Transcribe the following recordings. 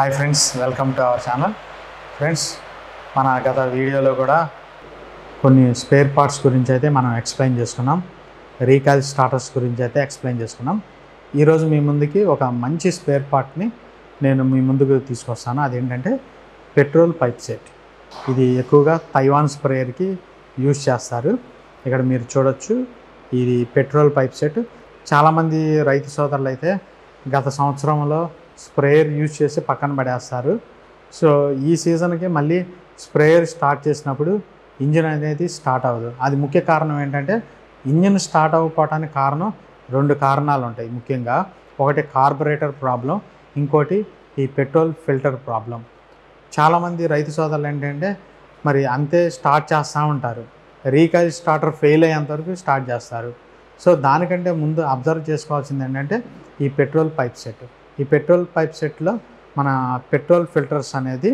hi friends welcome to our channel friends మన గత వీడియోలో కూడా కొన్ని స్పేర్ పార్ట్స్ గురించి అయితే మనం ఎక్స్ప్లెయిన్ చేసుకున్నాం రీకాల్ స్టార్టర్స్ గురించి అయితే ఎక్స్ప్లెయిన్ చేసుకున్నాం ఈరోజు మీ ముందుకి ఒక మంచి స్పేర్ పార్ట్ని నేను మీ ముందుకు తీసుకొస్తాను అదేంటంటే పెట్రోల్ పైప్ సెట్ ఇది ఎక్కువగా తైవాన్ స్ప్రేయర్కి యూజ్ చేస్తారు ఇక్కడ మీరు చూడొచ్చు ఇది పెట్రోల్ పైప్ సెట్ చాలామంది రైతు సోదరులు అయితే గత సంవత్సరంలో స్ప్రేయర్ యూజ్ చేసి పక్కన పడేస్తారు సో ఈ సీజన్కి మళ్ళీ స్ప్రేయర్ స్టార్ట్ చేసినప్పుడు ఇంజిన్ అనేది స్టార్ట్ అవ్వదు అది ముఖ్య కారణం ఏంటంటే ఇంజిన్ స్టార్ట్ అవ్వకపోవడానికి కారణం రెండు కారణాలు ఉంటాయి ముఖ్యంగా ఒకటి కార్బొరేటర్ ప్రాబ్లం ఇంకోటి ఈ పెట్రోల్ ఫిల్టర్ ప్రాబ్లం చాలామంది రైతు సోదరులు ఏంటంటే మరి అంతే స్టార్ట్ చేస్తూ ఉంటారు రీకాల్ స్టార్టర్ ఫెయిల్ అయ్యేంత వరకు స్టార్ట్ చేస్తారు సో దానికంటే ముందు అబ్జర్వ్ చేసుకోవాల్సింది ఏంటంటే ఈ పెట్రోల్ పైప్ సెట్ ఈ పెట్రోల్ పైప్ సెట్లో మన పెట్రోల్ ఫిల్టర్స్ అనేది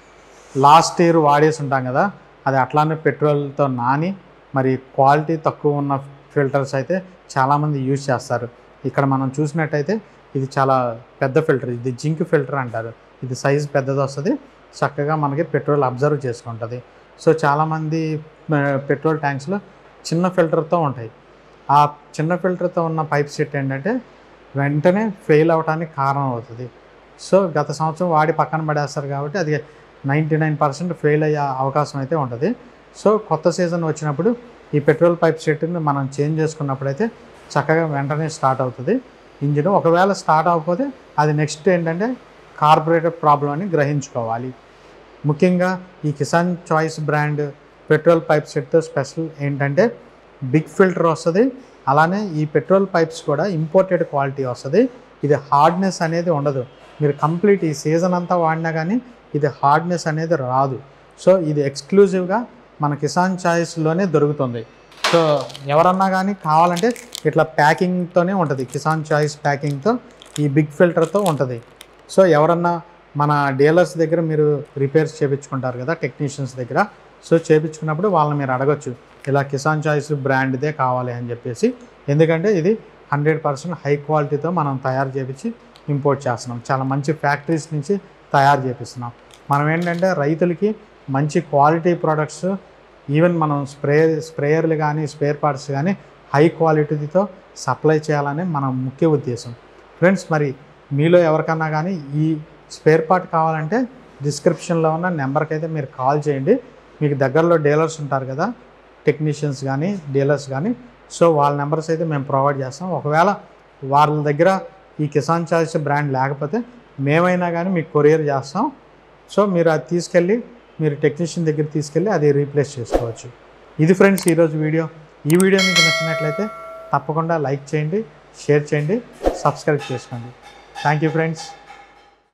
లాస్ట్ ఇయర్ వాడేసి ఉంటాం కదా అది అట్లానే పెట్రోల్తో నాని మరి క్వాలిటీ తక్కువ ఉన్న ఫిల్టర్స్ అయితే చాలామంది యూజ్ చేస్తారు ఇక్కడ మనం చూసినట్టయితే ఇది చాలా పెద్ద ఫిల్టర్ ఇది జింక్ ఫిల్టర్ అంటారు ఇది సైజ్ పెద్దది వస్తుంది చక్కగా మనకి పెట్రోల్ అబ్జర్వ్ చేసుకుంటుంది సో చాలామంది ఆ, పెట్రోల్ ట్యాంక్స్లో చిన్న ఫిల్టర్తో ఉంటాయి ఆ చిన్న ఫిల్టర్తో ఉన్న పైప్ సెట్ ఏంటంటే వెంటనే ఫెయిల్ అవడానికి కారణం అవుతుంది సో గత సంవత్సరం వాడి పక్కన పడేస్తారు కాబట్టి అది నైంటీ నైన్ పర్సెంట్ ఫెయిల్ అయ్యే అవకాశం అయితే ఉంటుంది సో కొత్త సీజన్ వచ్చినప్పుడు ఈ పెట్రోల్ పైప్ సెట్ని మనం చేంజ్ చేసుకున్నప్పుడైతే చక్కగా వెంటనే స్టార్ట్ అవుతుంది ఇంజిన్ ఒకవేళ స్టార్ట్ అవ్వకపోతే అది నెక్స్ట్ ఏంటంటే కార్బొరేటర్ ప్రాబ్లం అని గ్రహించుకోవాలి ముఖ్యంగా ఈ Kisan choice brand petrol pipe సెట్తో స్పెషల్ ఏంటంటే బిగ్ ఫిల్టర్ వస్తుంది అలానే ఈ పెట్రోల్ పైప్స్ కూడా ఇంపోర్టెడ్ క్వాలిటీ వస్తుంది ఇది హార్డ్నెస్ అనేది ఉండదు మీరు కంప్లీట్ ఈ సీజన్ అంతా వాడినా కానీ ఇది హార్డ్నెస్ అనేది రాదు సో ఇది ఎక్స్క్లూజివ్గా మన కిసాన్ చాయిస్లోనే దొరుకుతుంది సో ఎవరన్నా కానీ కావాలంటే ఇట్లా ప్యాకింగ్తోనే ఉంటుంది కిసాన్ చాయిస్ ప్యాకింగ్తో ఈ బిగ్ ఫిల్టర్తో ఉంటుంది సో ఎవరన్నా మన డీలర్స్ దగ్గర మీరు రిపేర్స్ చేయించుకుంటారు కదా టెక్నీషియన్స్ దగ్గర సో చేయించుకున్నప్పుడు వాళ్ళని మీరు అడగొచ్చు ఇలా కిసాన్ చాయిస్ బ్రాండ్దే కావాలి అని చెప్పేసి ఎందుకంటే ఇది హండ్రెడ్ పర్సెంట్ హై క్వాలిటీతో మనం తయారు చేపించి ఇంపోర్ట్ చేస్తున్నాం చాలా మంచి ఫ్యాక్టరీస్ నుంచి తయారు చేపిస్తున్నాం మనం ఏంటంటే రైతులకి మంచి క్వాలిటీ ప్రొడక్ట్స్ ఈవెన్ మనం స్ప్రే స్ప్రేయర్లు కానీ స్పేర్ పార్ట్స్ కానీ హై క్వాలిటీతో సప్లై చేయాలని మన ముఖ్య ఉద్దేశం ఫ్రెండ్స్ మరి మీలో ఎవరికన్నా కానీ ఈ స్పేర్ పార్ట్ కావాలంటే డిస్క్రిప్షన్లో ఉన్న నెంబర్కి అయితే మీరు కాల్ చేయండి మీకు దగ్గరలో డీలర్స్ ఉంటారు కదా టెక్నీషియన్స్ కానీ డీలర్స్ కానీ సో వాళ్ళ నెంబర్స్ అయితే మేము ప్రొవైడ్ చేస్తాం ఒకవేళ వాళ్ళ దగ్గర ఈ కిసాన్ చాయిస్ బ్రాండ్ లేకపోతే మేమైనా కానీ మీకు కొరియర్ చేస్తాం సో మీరు అది తీసుకెళ్ళి మీరు టెక్నీషియన్ దగ్గర తీసుకెళ్ళి అది రీప్లేస్ చేసుకోవచ్చు ఇది ఫ్రెండ్స్ ఈరోజు వీడియో ఈ వీడియో మీకు నచ్చినట్లయితే తప్పకుండా లైక్ చేయండి షేర్ చేయండి సబ్స్క్రైబ్ చేసుకోండి థ్యాంక్ యూ ఫ్రెండ్స్